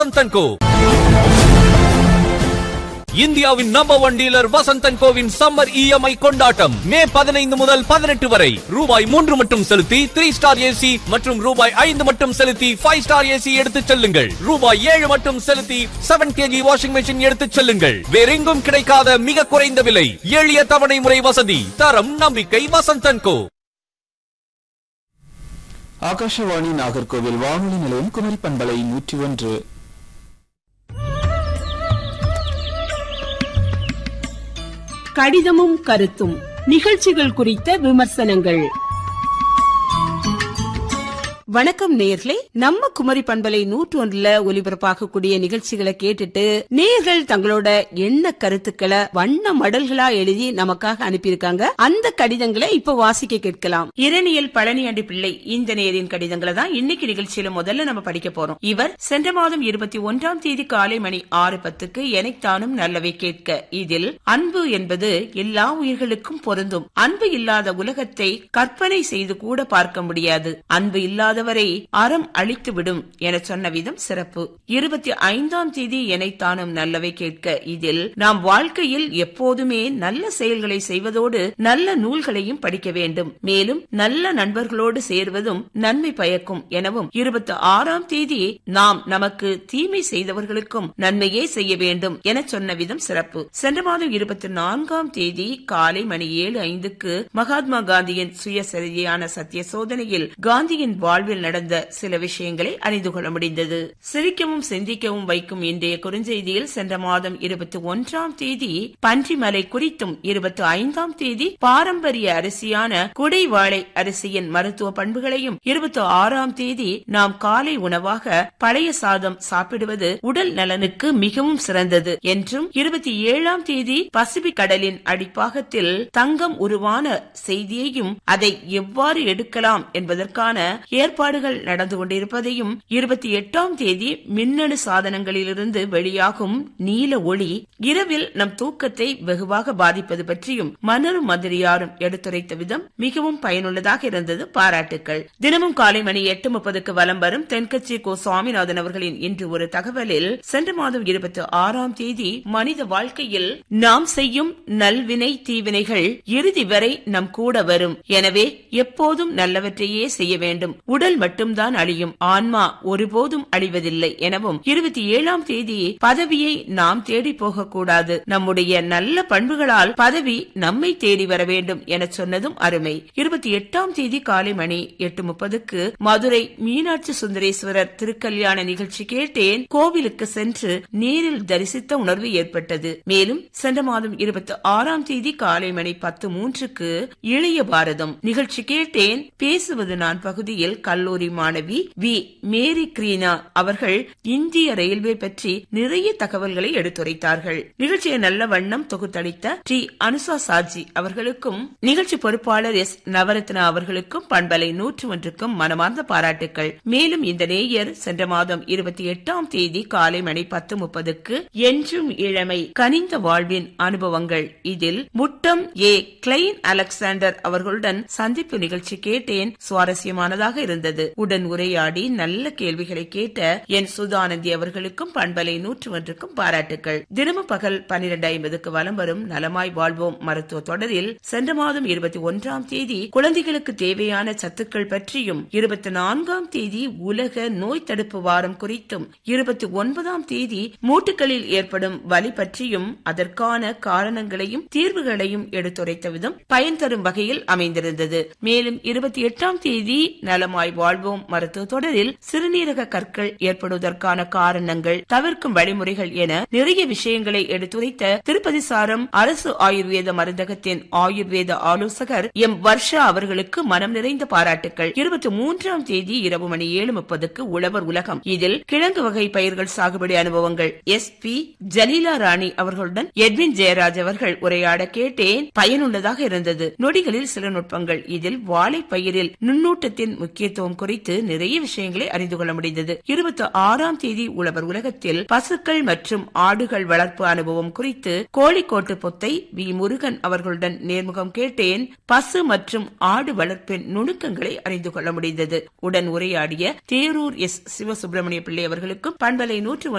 Vasanthan co இந்தியாவின் number one dealer Vasanthan கோவின் summer EMI கொண்டாட்டம் மே பதினைந்து முதல் பதினெட்டு வரை ரூபாய் மூன்று மட்டும் செலுத்தி த்ரீ ஸ்டார் ஏசி மற்றும் ரூபாய் ஐந்து மட்டும் செலுத்தி ஃபைவ் ஸ்டார் ஏசி எடுத்துச் செல்லுங்கள் ரூபாய் ஏழு மட்டும் செலுத்தி செவன் கேஜி வாஷிங் மெஷின் எடுத்துச் செல்லுங்கள் வேறெங்கும் கிடைக்காத மிக குறைந்த விலை எளிய தவணை முறை வசதி தரம் நம்பிக்கை வசந்தன் கோ ஆகாஷவாணி நாகர்கோவில் வானொலி நிலையம் குமரி பண்பலை நூற்றி ஒன்று கடிதமும் கருத்தும் நிகழ்ச்சிகள் குறித்த விமர்சனங்கள் வணக்கம் நேயர்களே நம்ம குமரி பண்பலை நூற்று ஒன்றுல ஒலிபரப்பாகக்கூடிய நிகழ்ச்சிகளை கேட்டுட்டு நேயர்கள் தங்களோட எண்ண கருத்துக்களை வண்ண மடல்களா எழுதி நமக்காக அனுப்பியிருக்காங்க அந்த கடிதங்களை இப்ப வாசிக்க கேட்கலாம் இரணியல் பழனியாண்டி பிள்ளை இந்த நேரின் கடிதங்களை தான் இன்னைக்கு நிகழ்ச்சியில முதல்ல நம்ம படிக்க போறோம் இவர் சென்ற மாதம் இருபத்தி ஒன்றாம் தேதி காலை மணி ஆறு பத்துக்கு எனக்குத்தானும் நல்லவை கேட்க இதில் அன்பு என்பது எல்லா உயிர்களுக்கும் பொருந்தும் அன்பு இல்லாத உலகத்தை கற்பனை செய்து கூட பார்க்க முடியாது அன்பு இல்லாதவரை அறம் அழித்து விடும் என சொன்ன விதம் சிறப்பு இருபத்தி ஐந்தாம் தேதி எனைத்தானும் நல்லவை கேட்க இதில் நாம் வாழ்க்கையில் எப்போதுமே நல்ல செயல்களை செய்வதோடு நல்ல நூல்களையும் படிக்க வேண்டும் மேலும் நல்ல நண்பர்களோடு சேர்வதும் நன்மை பயக்கும் எனவும் இருபத்தி ஆறாம் தேதி நாம் நமக்கு தீமை செய்தவர்களுக்கும் நன்மையே செய்ய வேண்டும் என சொன்ன விதம் சிறப்பு சென்ற மாதம் இருபத்தி நான்காம் தேதி காலை மணி ஏழு ஐந்துக்கு மகாத்மா காந்தியின் சுயசரியான சத்திய சோதனையில் காந்தியின் வாழ்வில் நடந்த சில விஷயங்களை அறிந்து கொள்ள முடிந்தது சிரிக்கவும் சிந்திக்கவும் வைக்கும் இன்றைய குறுஞ்செய்தியில் சென்ற மாதம் இருபத்தி ஒன்றாம் தேதி பன்றிமலை குறித்தும் இருபத்தி ஐந்தாம் தேதி பாரம்பரிய அரிசியான குடை வாழை அரிசியின் மருத்துவ பண்புகளையும் இருபத்தி ஆறாம் தேதி நாம் காலை உணவாக பழைய சாதம் சாப்பிடுவது உடல் நலனுக்கு மிகவும் சிறந்தது என்றும் இருபத்தி ஏழாம் தேதி பசிபிக் கடலின் அடிப்பாகத்தில் தங்கம் உருவான செய்தியையும் அதை எவ்வாறு எடுக்கலாம் என்பதற்கான ஏற்பாடுகள் நடந்து கொண்டிருப்பதையும் இருபத்தி எட்டாம் தேதி மின்னணு சாதனங்களிலிருந்து வெளியாகும் நீல ஒளி இரவில் நம் தூக்கத்தை வெகுவாக பாதிப்பது பற்றியும் மன்னரும் மந்திரியாரும் எடுத்துரைத்த விதம் மிகவும் பயனுள்ளதாக இருந்தது பாராட்டுக்கள் தினமும் காலை மணி எட்டு முப்பதுக்கு வலம் வரும் தென்கட்சி கோ சுவாமிநாதன் அவர்களின் இன்று ஒரு தகவலில் சென்ற மாதம் இருபத்தி ஆறாம் தேதி மனித வாழ்க்கையில் நாம் செய்யும் நல்வினை தீவினைகள் இறுதி வரை நம் கூட வரும் எனவே எப்போதும் நல்லவற்றையே செய்ய வேண்டும் உடல் மட்டும்தான் அழியும் ஆன்மா ஒருபோதும் அழிவதில்லை எனவும் இருபத்தி ஏழாம் தேதி பதவியை நாம் தேடி போகக்கூடாது நம்முடைய நல்ல பண்புகளால் பதவி நம்மை தேடி வர வேண்டும் என சொன்னதும் அருமை இருபத்தி எட்டாம் தேதி காலை மணி எட்டு முப்பதுக்கு மதுரை மீனாட்சி சுந்தரேஸ்வரர் திருக்கல்யாண நிகழ்ச்சி கேட்டேன் கோவிலுக்கு சென்று நேரில் தரிசித்த உணர்வு ஏற்பட்டது மேலும் சென்ற மாதம் இருபத்தி ஆறாம் தேதி காலை மணி பத்து மூன்றுக்கு இளைய பாரதம் நிகழ்ச்சி கேட்டேன் பேசுவது நான் பகுதியில் கல்லூரி மாணவி வி மேரி கிரீனா அவர்கள் இந்திய ரயில்வே பற்றி நிறைய தகவல்களை எடுத்துரைத்தார்கள் நிகழ்ச்சியை நல்ல வண்ணம் தொகுத்தளித்த டி அனுசா சாஜி அவர்களுக்கும் நிகழ்ச்சி பொறுப்பாளர் எஸ் நவரத்னா அவர்களுக்கும் பண்பலை நூற்று ஒன்றுக்கும் மனமார்ந்த பாராட்டுக்கள் மேலும் இந்த நேயர் சென்ற மாதம் இருபத்தி எட்டாம் தேதி காலை மணி பத்து முப்பதுக்கு என்றும் இளமை கனிந்த வாழ்வின் அனுபவங்கள் இதில் முட்டம் ஏ கிளைன் அலெக்சாண்டர் அவர்களுடன் சந்திப்பு நிகழ்ச்சி கேட்டேன் சுவாரஸ்யமானதாக இருந்தது உடன் உரையாடி நல்ல கேள்விகளை கேட்ட என் சுதானந்தி அவர்களுக்கும் பண்பலை நூற்று ஒன்றுக்கும் பாராட்டுக்கள் தினமும் பகல் பனிரெண்டு ஐம்பதுக்கு வலம் வரும் நலமாய் வாழ்வோம் மருத்துவ தொடரில் சென்ற மாதம் இருபத்தி ஒன்றாம் தேதி குழந்தைகளுக்கு தேவையான சத்துக்கள் பற்றியும் இருபத்தி நான்காம் தேதி உலக நோய் தடுப்பு வாரம் குறித்தும் இருபத்தி ஒன்பதாம் தேதி மூட்டுகளில் ஏற்படும் வலி பற்றியும் அதற்கான காரணங்களையும் தீர்வுகளையும் எடுத்துரைத்த விதம் பயன் தரும் வகையில் அமைந்திருந்தது மேலும் இருபத்தி எட்டாம் தேதி நலமாய் வாழ்வோம் மருத்துவ தொடரில் சிறுநீரக கற்கள் ஏற்படுவதற்கான காரணங்கள் தவிர்க்கும் வழிமுறைகள் என நிறைய விஷயங்களை எடுத்துரைத்த திருப்பதி சாரம் அரசு ஆயுர்வேத மருந்தகத்தின் ஆயுர்வேத ஆலோசகர் எம் வர்ஷா அவர்களுக்கு மனம் நிறைந்த பாராட்டுக்கள் இருபத்தி மூன்றாம் தேதி இரவு மணி ஏழு முப்பதுக்கு உழவர் உலகம் இதில் கிழங்கு வகை பயிர்கள் சாகுபடி அனுபவங்கள் எஸ் பி ஜலீலா ராணி அவர்களுடன் எட்வின் ஜெயராஜ் அவர்கள் உரையாட கேட்டேன் பயனுள்ளதாக இருந்தது நொடிகளில் சில நுட்பங்கள் இதில் வாழை பயிரில் நுண்ணூட்டத்தின் முக்கியத்துவம் முக்கியத்துவம் குறித்து நிறைய விஷயங்களை அறிந்து கொள்ள முடிந்தது இருபத்தி ஆறாம் தேதி உழவர் உலகத்தில் பசுக்கள் மற்றும் ஆடுகள் வளர்ப்பு அனுபவம் குறித்து கோழிக்கோட்டு பொத்தை வி முருகன் அவர்களுடன் நேர்முகம் கேட்டேன் பசு மற்றும் ஆடு வளர்ப்பின் நுணுக்கங்களை அறிந்து கொள்ள முடிந்தது உடன் உரையாடிய தேரூர் எஸ் சிவசுப்பிரமணிய பிள்ளை அவர்களுக்கும் பண்பலை நூற்று